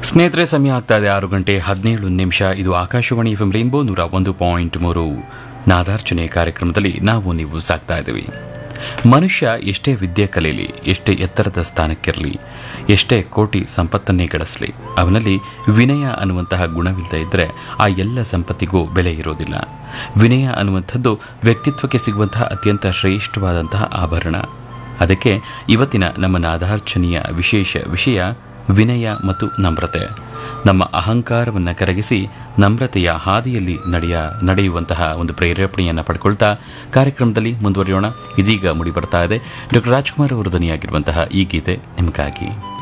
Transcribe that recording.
ಸ್ನೇಹಿತರೆ ಸಮಯ ಆಗ್ತಾ ಇದೆ ಆರು ಗಂಟೆ ಹದಿನೇಳು ನಿಮಿಷ ಇದು ಆಕಾಶವಾಣಿ ಎಫ್ ಎಂ ರೈನ್ಬೋ ನೂರ ಒಂದು ಪಾಯಿಂಟ್ ಮೂರು ನಾದಾರ್ಚನೆ ಕಾರ್ಯಕ್ರಮದಲ್ಲಿ ನಾವು ನೀವು ಸಾಕ್ತಾ ಇದ್ದೀವಿ ಮನುಷ್ಯ ಎಷ್ಟೇ ವಿದ್ಯೆ ಕಲೀಲಿ ಎಷ್ಟೇ ಎತ್ತರದ ಸ್ಥಾನಕ್ಕಿರಲಿ ಎಷ್ಟೇ ಕೋಟಿ ಸಂಪತ್ತನ್ನೇ ಗಳಿಸಲಿ ಅವನಲ್ಲಿ ವಿನಯ ಅನ್ನುವಂತಹ ಗುಣವಿಲ್ಲದೆ ಇದ್ದರೆ ಆ ಎಲ್ಲ ಸಂಪತ್ತಿಗೂ ಬೆಲೆ ಇರೋದಿಲ್ಲ ವಿನಯ ಅನ್ನುವಂಥದ್ದು ವ್ಯಕ್ತಿತ್ವಕ್ಕೆ ಸಿಗುವಂತಹ ಅತ್ಯಂತ ಶ್ರೇಷ್ಠವಾದಂತಹ ಆಭರಣ ಅದಕ್ಕೆ ಇವತ್ತಿನ ನಮ್ಮ ನಾದಾರ್ಚನೆಯ ವಿಶೇಷ ವಿಷಯ ವಿನಯ ಮತ್ತು ನಮ್ರತೆ ನಮ್ಮ ಅಹಂಕಾರವನ್ನು ಕರಗಿಸಿ ನಮ್ರತೆಯ ಹಾದಿಯಲ್ಲಿ ನಡೆಯ ನಡೆಯುವಂತಹ ಒಂದು ಪ್ರೇರೇಪಣೆಯನ್ನು ಪಡ್ಕೊಳ್ತಾ ಕಾರ್ಯಕ್ರಮದಲ್ಲಿ ಮುಂದುವರಿಯೋಣ ಇದೀಗ ಮುಡಿ ಬರ್ತಾ ಇದೆ ಡಾಕ್ಟರ್ ರಾಜ್ಕುಮಾರ್ ಅವರು ಧ್ವನಿಯಾಗಿರುವಂತಹ ಈ ಗೀತೆ ನಿಮಗಾಗಿ